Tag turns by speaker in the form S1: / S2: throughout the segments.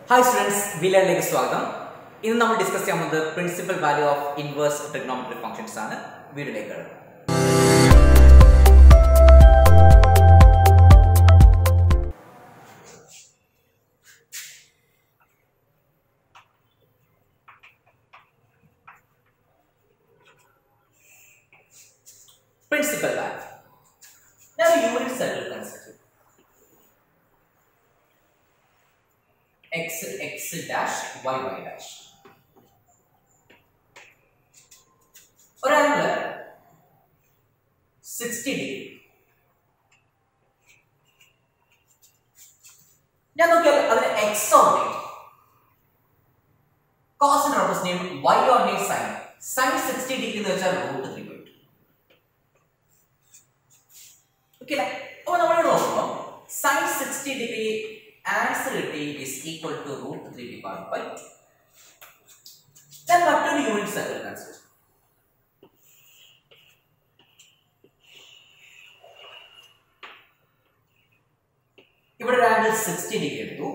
S1: Hi students വിലയിലേക്ക് സ്വാഗതം ഇന്ന് നമ്മൾ ഡിസ്കസ് ചെയ്യാൻ പോകുന്നത് principal value of inverse trigonometric functions ആണ് വീഡിയോയിലേക്ക് കിടക്കുന്നത് പ്രിൻസിപ്പൽ വാല്യൂ ഞാൻ ഒരു യൂണിറ്റ് സർക്കിൾ കൺസിഡർ ചെയ്യും X X dash Y Y dash ഒരു ആംഗിൾ സിക്സ്റ്റി ഡിഗ്രി ഞാൻ നോക്കിയാൽ അതിന് എക്സ് ഓർഡിനേറ്റ് കോസിന് represent Y ordinate sine sine sixty degree എന്ന് വെച്ചാൽ root three by two okay അപ്പൊ നമ്മൾ നോക്കുമ്പോൾ സൈൻ സിക്സ്റ്റി ഡിഗ്രി ആൻസർ കിട്ടി is equal to root three divide by two ഞാൻ മറ്റൊരു യൂണിറ്റ് സർക്കിൾ കൺസിഡർ ഇവിടെ ഒരു ആംഗിൾ സിക്സ്റ്റി ഡിഗ്രി എടുത്തു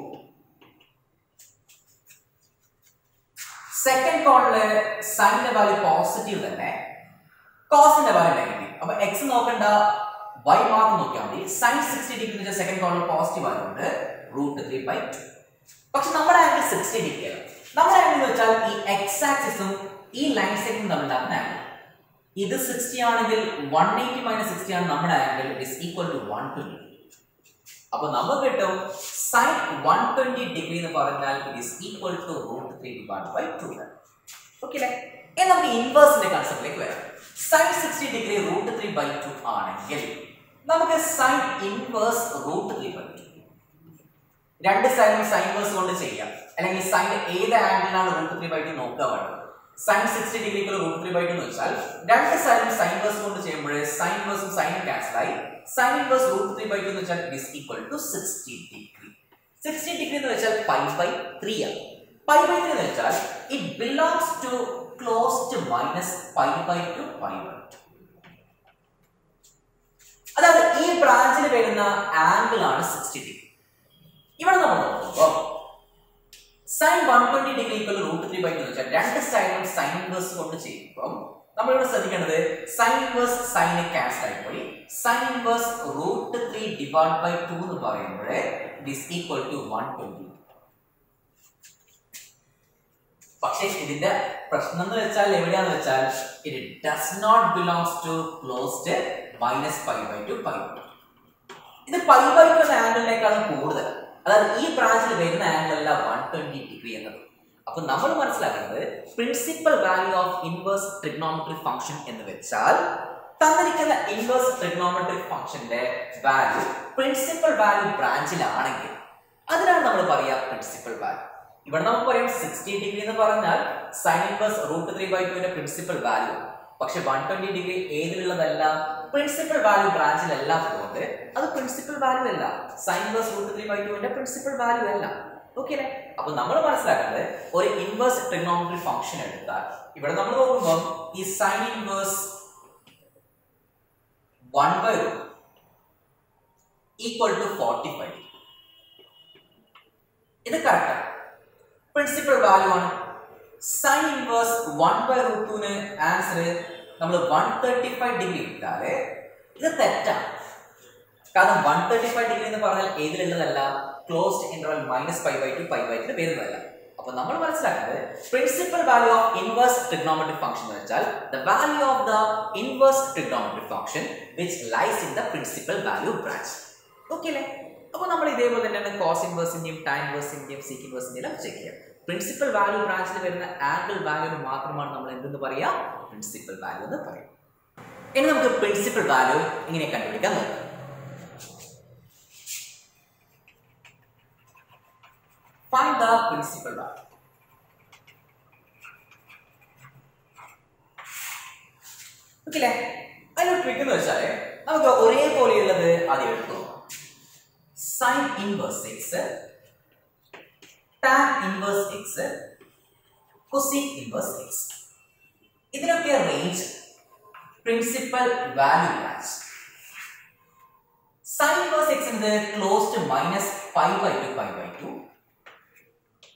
S1: സെക്കൻഡ് കോണില് സൈനിന്റെ വാല്യൂ പോസിറ്റീവ് തന്നെ കോസിന്റെ വാല്യൂ നെഗറ്റീവ് അപ്പൊ എക്സ് നോക്കണ്ട വൈ മാത്രം നോക്കിയാൽ മതി സൈൻ സിക്സ്റ്റി ഡിഗ്രി സെക്കൻഡ് കോണിൽ പോസിറ്റീവ് ആയതുകൊണ്ട് റൂട്ട് ത്രീ ബൈ ടു പക്ഷെ നമ്മുടെ ആംഗിൾ സിക്സ്റ്റി ഡിഗ്രി അല്ല നമ്മുടെ ആംഗിൾ എന്ന് വെച്ചാൽ ഈ എക്സ് ആക്സിസും ഈ ലൈൻ സെഗ്മെന്റും തമ്മിലുണ്ടാകുന്ന ആംഗിൾ ഇത് സിക്സ്റ്റി ആണെങ്കിൽ വൺ എയ്റ്റി മൈനസ് സിക്സ്റ്റി ആണ് നമ്മുടെ angle is equal to one twenty അപ്പൊ നമുക്ക് കിട്ടും സൈൻ വൺ ട്വന്റി ഡിഗ്രി എന്ന് പറഞ്ഞാൽ it is equal to root three divide by two okay അല്ലേ ഇനി നമുക്ക് ഇൻവേഴ്സിന്റെ കൺസെപ്റ്റിലേക്ക് വരാം sine sixty degree root three by two ആണെങ്കിൽ നമുക്ക് sine inverse root three by two രണ്ട് സൈനും സൈൻ വേഴ്സ് കൊണ്ട് ചെയ്യാം അല്ലെങ്കിൽ സൈൻ ഏത് ആംഗിളിലാണ് റൂട്ട് ത്രീ ബൈ ടു നോക്കുക വേണ്ടത് സൈൻ സിക്സ്റ്റി ഡിഗ്രിക്ക് റൂട്ട് ത്രീ ബൈ ടു എന്ന് വെച്ചാൽ രണ്ട് സൈനും സൈൻ വേഴ്സ് കൊണ്ട് ചെയ്യുമ്പോൾ സൈൻ വേഴ്സും സൈനും ക്യാൻസൽ ആയി sine inverse root three by two എന്ന് വെച്ചാൽ is equal to sixty degree sixty degree എന്ന് വെച്ചാൽ പൈ ബൈ ത്രീ ആണ് പൈ ബൈ ത്രീ എന്ന് വെച്ചാൽ it belongs to close to minus pi by two pi by two അതായത് ഈ ബ്രാഞ്ചിൽ വരുന്ന ആംഗിൾ ആണ് സിക്സ്റ്റി ഡിഗ്രി ഇവിടെ നമ്മൾ നോക്കുമ്പോൾ sine one twenty degree equal root three by two എന്ന് വെച്ചാൽ രണ്ട് സൈനും സൈൻ ഇൻവേഴ്സ് കൊണ്ട് ചെയ്യുമ്പോൾ നമ്മളിവിടെ ശ്രദ്ധിക്കേണ്ടത് സൈൻ ഇൻവേഴ്സ് സൈന് ക്യാൻസൽ ആയിപ്പോയി sine inverse root three divide by two എന്ന് പറയുമ്പോൾ it is equal to one twenty പക്ഷേ ഇതിന്റെ പ്രശ്നം എന്ന് വെച്ചാൽ എവിടെയാന്ന് വെച്ചാൽ it does not belongs to closed minus pi by two pi by ഇത് പൈ ബൈ ടു എന്ന ആംഗിളിനേക്കാളും കൂടുതൽ അതായത് ഈ ബ്രാഞ്ചിൽ വരുന്ന ആംഗിൾ അല്ല വൺ ട്വന്റി ഡിഗ്രി എന്നത് അപ്പൊ നമ്മൾ മനസ്സിലാക്കുന്നത് principal value of inverse trigonometric function എന്ന് വെച്ചാൽ തന്നിരിക്കുന്ന ഇൻവേഴ്സ് ട്രിഗ്നോമെട്രിക് ഫംഗ്ഷന്റെ വാല്യൂ പ്രിൻസിപ്പൽ വാല്യൂ ബ്രാഞ്ചിലാണെങ്കിൽ അതിനാണ് നമ്മൾ പറയുക പ്രിൻസിപ്പൽ വാല്യൂ ഇവിടെ നമുക്ക് പറയാം സിക്സ്റ്റി ഡിഗ്രി എന്ന് പറഞ്ഞാൽ sine inverse root three by ടുവിന്റെ പ്രിൻസിപ്പൽ വാല്യൂ പക്ഷെ വൺ ട്വന്റി ഡിഗ്രി ഏതിലുള്ളതല്ല പ്രിൻസിപ്പൽ വാല്യൂ ബ്രാഞ്ചിലല്ലാത്തതുകൊണ്ട് അത് പ്രിൻസിപ്പൽ വാല്യൂ അല്ല sine inverse root three by ടുവിന്റെ പ്രിൻസിപ്പൽ വാല്യൂ അല്ല ഓക്കെ അല്ലേ അപ്പൊ നമ്മൾ മനസ്സിലാക്കുന്നത് ഒരു ഇൻവേഴ്സ് ട്രിഗ്നോമെട്രി ഫംഗ്ഷൻ എടുത്താൽ ഇവിടെ നമ്മൾ നോക്കുമ്പോൾ ഈ sine inverse one by root equal to forty five ഇത് കറക്റ്റാണ് പ്രിൻസിപ്പൽ വാല്യൂ ആണ് sine inverse one by root ടുവിന് ആൻസർ നമ്മൾ വൺ തേർട്ടി ഫൈവ് ഡിഗ്രി ഇട്ടാല് ഇത് തെറ്റാണ് കാരണം വൺ തേർട്ടി ഫൈവ് ഡിഗ്രി എന്ന് പറഞ്ഞാൽ ഏതിലുള്ളതല്ല closed interval minus five by two five by two വരുന്നതല്ല അപ്പൊ നമ്മൾ മനസ്സിലാക്കുന്നത് principal value of inverse trigonometric function എന്ന് വെച്ചാൽ the value of the inverse trigonometric function which lies in the principal value branch okay അല്ലേ അപ്പൊ നമ്മൾ ഇതേപോലെ തന്നെയാണ് കോസ് ഇൻവേഴ്സിന്റെയും ടാൻ ഇൻവേഴ്സിന്റെയും സീക്ക് ഇൻവേഴ്സിന്റെയും എല്ലാം ചെക്ക് ചെയ്യാം പ്രിൻസിപ്പൽ വാല്യൂ ബ്രാഞ്ചിൽ വരുന്ന ആംഗിൾ വാല്യൂ മാത്രമാണ് നമ്മൾ എന്തെന്ന് പറയാ പ്രിൻസിപ്പൽ വാല്യൂ എന്ന് പറയും ഇനി നമുക്ക് പ്രിൻസിപ്പൽ വാല്യൂ ഇങ്ങനെ കണ്ടുപിടിക്കാൻ നോക്കാം find the principal value. Okay അതിനൊരു ട്രിക്ക് എന്ന് വെച്ചാൽ നമുക്ക് ഒരേപോലെയുള്ളത് ആദ്യം എടുത്തു sine inverse X tan inverse X cosec inverse X ഇതിനൊക്കെ range principal value branch sine inverse X എന്നത് close to minus five by two five by two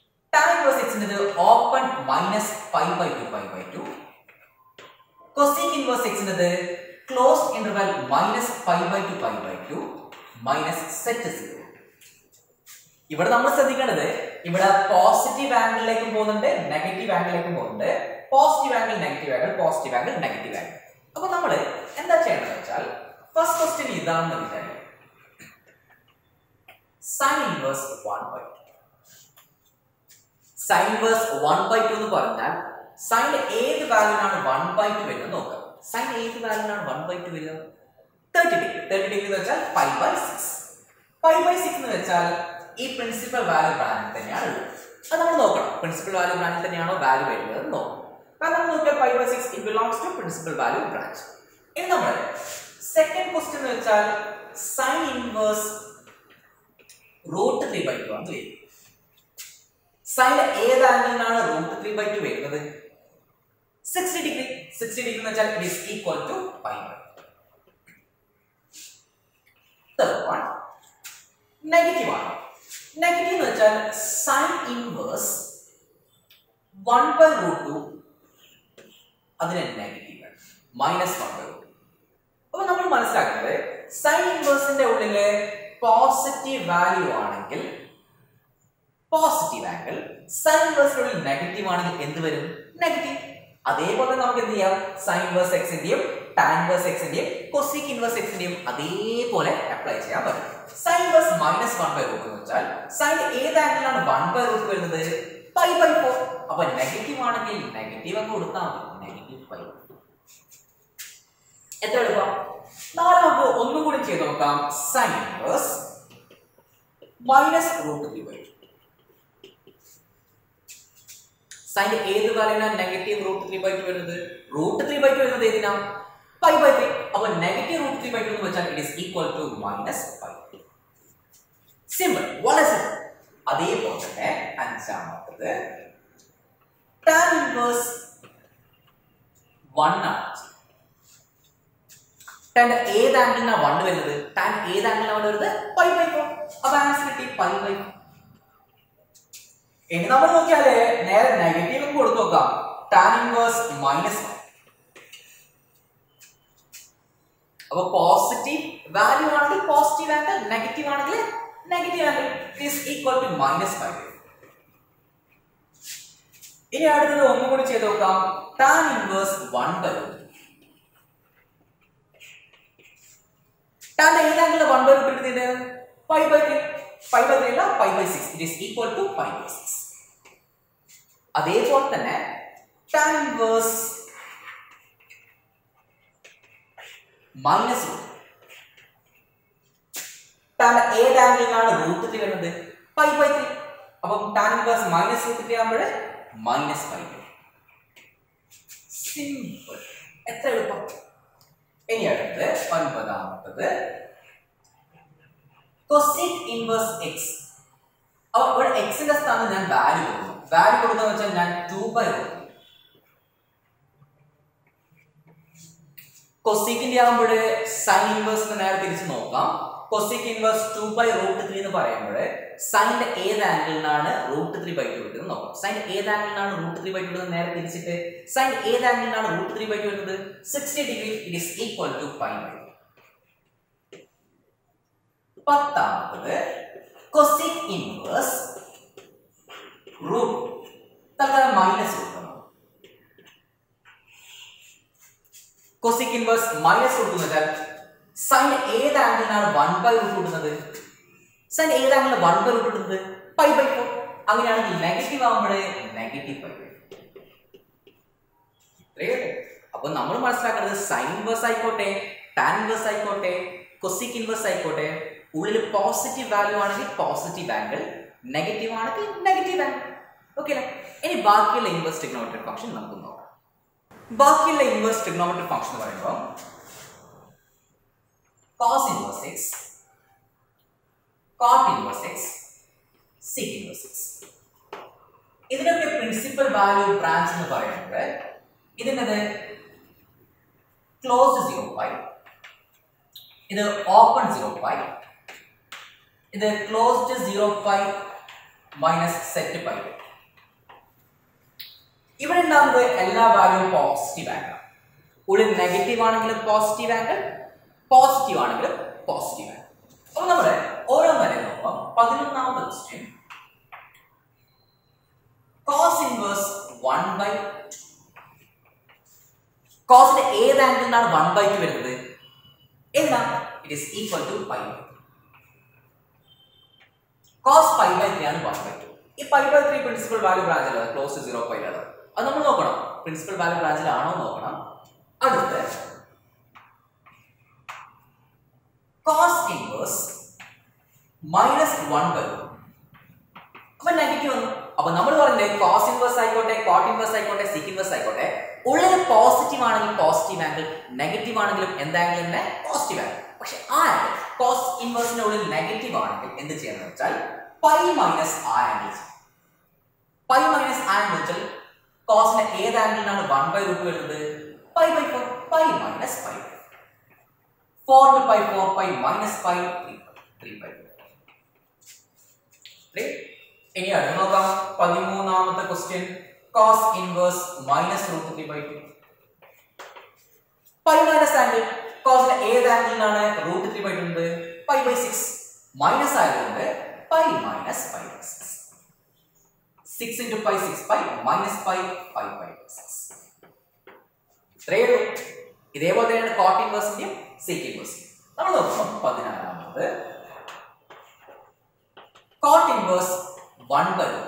S1: open minus five by two five by two cosec inverse എക്സിൻ്റെത് close interval minus five by two five by two minus set zero ഇവിടെ നമ്മൾ ശ്രദ്ധിക്കേണ്ടത് ഇവിടെ positive ആംഗിളിലേക്കും പോകുന്നുണ്ട് negative ആംഗിളിലേക്കും പോകുന്നുണ്ട് positive angle negative angle positive angle negative angle അപ്പൊ നമ്മൾ എന്താ ചെയ്യേണ്ടത് വെച്ചാൽ ഫസ്റ്റ് ക്വസ്റ്റ്യൻ ഇതാണെന്ന് വിചാരിക്കും sine inverse one by sine inverse one by two എന്ന് പറഞ്ഞാൽ സൈൻ്റെ ഏത് വാല്യൂനാണ് വൺ ബൈ ടു വരുന്നത് നോക്കാം സൈൻ ഏത് വാല്യൂനാണ് വൺ ബൈ ടു വരിക തേർട്ടി ഡിഗ്രി തേർട്ടി ഡിഗ്രി എന്ന് വെച്ചാൽ five by six five by six എന്ന് വെച്ചാൽ ഈ പ്രിൻസിപ്പൽ വാല്യൂ ബ്രാൻഡിൽ തന്നെയാണ് ഉള്ളത് അത് നമ്മൾ നോക്കണം പ്രിൻസിപ്പൽ വാല്യൂ ബ്രാൻഡിൽ തന്നെയാണോ വാല്യൂ വരുന്നത് എന്ന് നോക്കണം കാരണം നമ്മൾ നോക്കിയാൽ five by six it belongs to principal value branch ഇനി നമ്മൾ സെക്കൻഡ് ക്വസ്റ്റ്യൻ എന്ന് വെച്ചാൽ sine inverse root three by two ആണ് വരും സൈൻ ഏത് ആംഗിളിനാണ് റൂട്ട് ത്രീ ബൈ ടു വരുന്നത് സിക്സ്റ്റി ഡിഗ്രി സിക്സ്റ്റി ഡിഗ്രി എന്ന് വെച്ചാൽ it is equal to five by third one negative ആണ് നെഗറ്റീവ് എന്ന് വെച്ചാൽ sine inverse one by root two അതിന് നെഗറ്റീവ് ആണ് മൈനസ് വൺ ബൈ റൂട്ട് അപ്പൊ നമ്മൾ മനസ്സിലാക്കുന്നത് സൈൻ ഇൻവേഴ്സിന്റെ ഉള്ളില് പോസിറ്റീവ് വാല്യൂ ആണെങ്കിൽ പോസിറ്റീവ് ആംഗിൾ സൈൻ ഇൻവേഴ്സിന്റെ ഉള്ളിൽ നെഗറ്റീവ് ആണെങ്കിൽ എന്ത് വരും നെഗറ്റീവ് അതേപോലെ നമുക്ക് എന്ത് ചെയ്യാം സൈൻ ഇൻവേഴ്സ് എക്സിന്റെയും ടാൻ ഇൻവേഴ്സ് എക്സിന്റെയും കൊസിക് ഇൻവേഴ്സ് എക്സിന്റെയും അതേപോലെ അപ്ലൈ ചെയ്യാൻ പറ്റും sine inverse minus one by root എന്ന് വെച്ചാൽ സൈൻ ഏത് ആംഗിളാണ് വൺ ബൈ റൂട്ട് വരുന്നത് പൈ ബൈ ഫോർ അപ്പൊ നെഗറ്റീവ് ആണെങ്കിൽ നെഗറ്റീവ് അങ്ങ് കൊടുത്താൽ മതി നെഗറ്റീവ് പൈ എത്ര എളുപ്പം നാളെ നമുക്ക് ഒന്നും കൂടി ചെയ്ത് നോക്കാം sine inverse minus root three by സൈൻ്റെ ഏത് വാല്യൂനാണ് negative root three by two വരുന്നത് റൂട്ട് ത്രീ ബൈ ടു വരുന്നത് ഏതിനാ ഫൈവ് ബൈ ത്രീ അപ്പൊ negative root three by two എന്ന് വെച്ചാൽ it is equal to minus five simple വളരെ സിമ്പിൾ അതേപോലെ തന്നെ അഞ്ചാമത്തത് ടാൻ ഇൻവേഴ്സ് വൺ ആണ് ടാൻ്റെ ഏത് ആംഗിളിനാണ് വൺ വരുന്നത് ടാൻ ഏത് ആംഗിളിനാണ് വൺ വരുന്നത് ഫൈവ് ബൈ ഫോർ അപ്പൊ ആൻസർ കിട്ടി ഫൈവ് ബൈ ഇനി നമ്മൾ നോക്കിയാല് നേരെ നെഗറ്റീവ് കൊടുത്തു നോക്കാം ടാൻ ഇൻവേഴ്സ് മൈനസ് വൺ അപ്പൊ പോസിറ്റീവ് വാല്യൂ ആണെങ്കിൽ പോസിറ്റീവ് ആംഗിൾ നെഗറ്റീവ് ആണെങ്കിൽ negative angle is equal to minus five ഇനി അടുത്തത് ഒന്നും കൂടി ചെയ്ത് നോക്കാം tan inverse one by tan ഏത് ആംഗിൾ വൺ ബൈ റൂട്ട് എടുത്തിട്ട് five by three five by three അല്ല five by six it is equal to five by six അതേപോലെ തന്നെ tan inverse minus root tan ഏത് ആംഗിളിലാണ് റൂട്ട് ത്രീ വരുന്നത് five by three അപ്പം tan inverse minus root three ആകുമ്പോൾ minus five simple എത്ര എളുപ്പം ഇനി അടുത്തത് ഒൻപതാമത്തത് കൊസിക് ഇൻവേഴ്സ് എക്സ് അപ്പൊ ഇവിടെ എക്സിന്റെ സ്ഥാനത്ത് ഞാൻ വാല്യൂ കൊടുക്കുന്നു വാല്യൂ കൊടുക്കുന്ന വെച്ചാൽ ഞാൻ ടു ബൈ കൊടുക്കും കൊസിക്കിന്റെ ആകുമ്പോൾ സൈൻ ഇൻവേഴ്സ് നേരെ തിരിച്ച് നോക്കാം cosec inverse two by root three എന്ന് പറയുമ്പോൾ സൈൻ്റെ ഏത് ആംഗിളിനാണ് റൂട്ട് ത്രീ ബൈ ടു വരുന്നത് നോക്കാം സൈൻ ഏത് ആംഗിളിനാണ് റൂട്ട് ത്രീ ബൈ ടു വരുന്നത് നേരെ തിരിച്ചിട്ട് സൈൻ ഏത് ആംഗിളിനാണ് റൂട്ട് ത്രീ ബൈ ടു വരുന്നത് sixty degree it is equal to five by പത്താമത്തത് കൊസിക് ഇൻവേഴ്സ് റൂട്ട് തൽക്കാലം minus root cosec inverse minus root എന്ന് വെച്ചാൽ സൈൻ ഏത് ആംഗിളിനാണ് വൺ ബൈ റൂട്ട് ഇടുന്നത് സൈൻ ഏത് ആംഗിളിൽ വൺ ബൈ റൂട്ട് ഇടുന്നത് ഫൈവ് ബൈ ഫോർ അങ്ങനെയാണെങ്കിൽ നെഗറ്റീവ് ആകുമ്പോഴേ നെഗറ്റീവ് ഫൈവ് ബൈ ഇത്രയേ അപ്പൊ നമ്മൾ മനസ്സിലാക്കുന്നത് സൈൻ ഇൻവേഴ്സ് ആയിക്കോട്ടെ ടാൻ ഇൻവേഴ്സ് ആയിക്കോട്ടെ കൊസിക് ഇൻവേഴ്സ് ആയിക്കോട്ടെ ഉള്ളിൽ പോസിറ്റീവ് വാല്യൂ ആണെങ്കിൽ പോസിറ്റീവ് ആംഗിൾ നെഗറ്റീവ് ആണെങ്കിൽ നെഗറ്റീവ് ആംഗിൾ ഓക്കെ അല്ലേ ഇനി ബാക്കിയുള്ള ഇൻവേഴ്സ് ടെക്നോമെട്രിക് ഫംഗ്ഷൻ നമുക്ക് നോക്കാം ബാക്കിയുള്ള ഇൻവേഴ്സ് ടെക്നോമെട്രിക് ഫംഗ്ഷൻ എന്ന് പറയുമ്പോൾ cos inverse x cot inverse x sec inverse x ഇതിനൊക്കെ പ്രിൻസിപ്പൽ വാല്യൂ ബ്രാഞ്ച് എന്ന് പറയുന്നത് ഇതിൻ്റെത് ക്ലോസ് സീറോ പൈ ഇത് ഓപ്പൺ സീറോ പൈ ഇത് closed zero pi minus set pi ഇവിടെ ഉണ്ടാകുന്നത് എല്ലാ വാല്യൂവും പോസിറ്റീവ് ആംഗിൾ ഉള്ളിൽ നെഗറ്റീവ് ആണെങ്കിലും പോസിറ്റീവ് ആംഗിൾ പോസിറ്റീവ് ആണെങ്കിലും പോസിറ്റീവ് ആംഗിൾ അപ്പൊ നമ്മൾ ഓരോന്നരെ നോക്കാം പതിനൊന്നാമത്തെ question cos inverse one by കോസിന്റെ ഏത് ആംഗിളിനാണ് വൺ ബൈ ടു വരുന്നത് എന്താണ് it is equal to pi cos pi by three ആണ് വൺ ബൈ ടു ഈ pi by three principal value ബ്രാഞ്ചിൽ ക്ലോസ് ടു സീറോ പൈലാണ് അത് നമ്മൾ നോക്കണം പ്രിൻസിപ്പൽ വാല്യൂ ബ്രാഞ്ചിലാണോ നോക്കണം അടുത്ത് cos inverse minus one by അപ്പൊ നെഗറ്റീവ് വന്നു അപ്പൊ നമ്മൾ പറഞ്ഞില്ലേ കോസ് ഇൻവേഴ്സ് ആയിക്കോട്ടെ കോട്ട് ഇൻവേഴ്സ് ആയിക്കോട്ടെ സിക്ക് ഇൻവേഴ്സ് ആയിക്കോട്ടെ ഉള്ളിൽ പോസിറ്റീവ് ആണെങ്കിൽ പോസിറ്റീവ് ആംഗിൾ നെഗറ്റീവ് ആണെങ്കിലും എന്താംഗിൾ തന്നെ പോസിറ്റീവ് ആംഗിൾ പക്ഷെ ആ ആംഗിൾ കോസ് ഇൻവേഴ്സിന്റെ ഉള്ളിൽ നെഗറ്റീവ് ആണെങ്കിൽ എന്ത് ചെയ്യണമെന്ന് വെച്ചാൽ പൈ മൈനസ് ആ ആംഗിൾ പൈ മൈനസ് ആ ആംഗിൾ വെച്ചാൽ കോസിന്റെ ഏത് ആംഗിളിനാണ് വൺ ബൈ റൂട്ട് വരുന്നത് pi by four pi minus pi four two pi four pi minus pi three three pi ഇനി അടുത്ത് നോക്കാം പതിമൂന്നാമത്തെ question cos inverse minus root three by two pi minus angle കോസിന്റെ ഏത് ആംഗിളിലാണ് റൂട്ട് ത്രീ ബൈ ടു ഉണ്ട് pi by six minus ആയതുകൊണ്ട് pi minus pi by six six into pi six pi minus pi pi pi six ഇത്രയേ ഉള്ളൂ ഇതേപോലെ തന്നെയാണ് coat ഇൻവേഴ്സിന്റെയും sec ഇൻവേഴ്സിന്റെയും നമ്മൾ നോക്കാം പതിനാറാമത് cot inverse one by root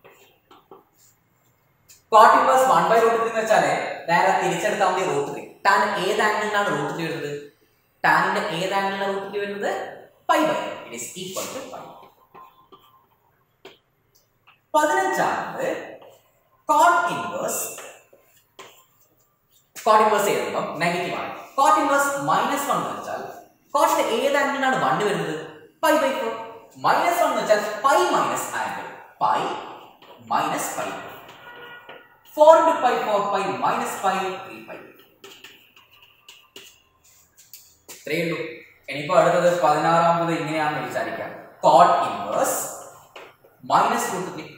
S1: cot inverse one by root എന്ന് വെച്ചാല് നേരെ തിരിച്ചെടുത്താൽ മതി റൂട്ട് ത്രീ ടാൻ ഏത് ആംഗിളിലാണ് റൂട്ട് ത്രീ വരുന്നത് ടാനിന്റെ ഏത് ആംഗിളിലാണ് റൂട്ട് ത്രീ വരുന്നത് pi by it is equal to pi പതിനഞ്ചാമത് കോട്ട് ഇൻവേഴ്സ് കോട്ട് ഇൻവേഴ്സ് എഴുതുമ്പോൾ നെഗറ്റീവ് ആണ് കോട്ട് ഇൻവേഴ്സ് മൈനസ് വൺ എന്ന് വെച്ചാൽ കോട്ടിന്റെ ഏത് ആംഗിളിലാണ് വൺ വരുന്നത് pi by four minus one എന്ന് വെച്ചാൽ pi minus angle pi minus pi four into pi four pi minus pi three pi ഇത്രയേ ഉള്ളൂ ഇനിയിപ്പോ അടുത്തത് പതിനാറാമത് ഇങ്ങനെയാണെന്ന് വിചാരിക്കാം cot inverse minus root three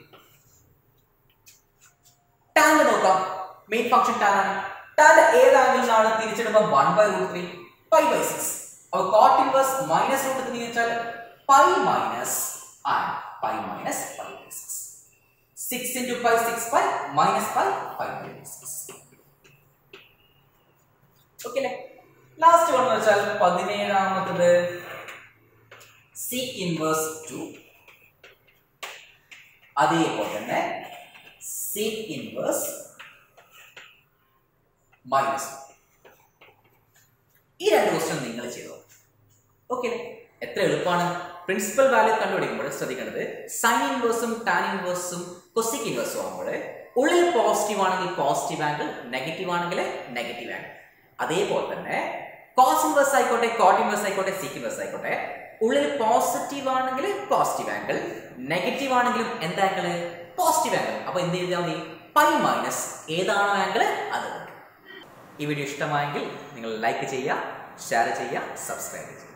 S1: ടാൻ്റെ നോക്കാം മെയിൻ ഫംഗ്ഷൻ ടാൻ ആണ് ടാൻ്റെ ഏത് ആംഗിളിലാണ് തിരിച്ചിടുമ്പോൾ one by root three pi by six അപ്പൊ cot inverse minus root three വെച്ചാൽ pi minus and pi minus pi by six six into pi six pi minus pi pi by six okay അല്ലേ last one വെച്ചാൽ പതിനേഴാമത്തത് C inverse to അതേപോലെ തന്നെ C inverse minus ഈ രണ്ട് question നിങ്ങൾ ചെയ്തോ ഓക്കെ എത്ര എളുപ്പമാണ് പ്രിൻസിപ്പൽ വാല്യൂ കണ്ടുപിടിക്കുമ്പോൾ ശ്രദ്ധിക്കേണ്ടത് സൈൻ ഇൻവേഴ്സും ടാൻ ഇൻവേഴ്സും കൊസിക് ഇൻവേഴ്സും ആകുമ്പോൾ ഉള്ളിൽ പോസിറ്റീവ് ആണെങ്കിൽ പോസിറ്റീവ് ആംഗിൾ നെഗറ്റീവ് ആണെങ്കിൽ നെഗറ്റീവ് ആംഗിൾ അതേപോലെ തന്നെ കോസ് ഇൻവേഴ്സ് ആയിക്കോട്ടെ കോട്ട് ഇൻവേഴ്സ് ആയിക്കോട്ടെ സീക്ക് ഇൻവേഴ്സ് ആയിക്കോട്ടെ ഉള്ളിൽ പോസിറ്റീവ് ആണെങ്കിൽ പോസിറ്റീവ് ആംഗിൾ നെഗറ്റീവ് ആണെങ്കിലും എന്താ ആംഗിൾ പോസിറ്റീവ് ആംഗിൾ അപ്പൊ എന്ത് ചെയ്താൽ മതി പൈ മൈനസ് ഏതാണോ ആംഗിൾ അത് ഈ വീഡിയോ ഇഷ്ടമായെങ്കിൽ നിങ്ങൾ ലൈക്ക് ചെയ്യുക ഷെയർ ചെയ്യുക സബ്സ്ക്രൈബ് ചെയ്യുക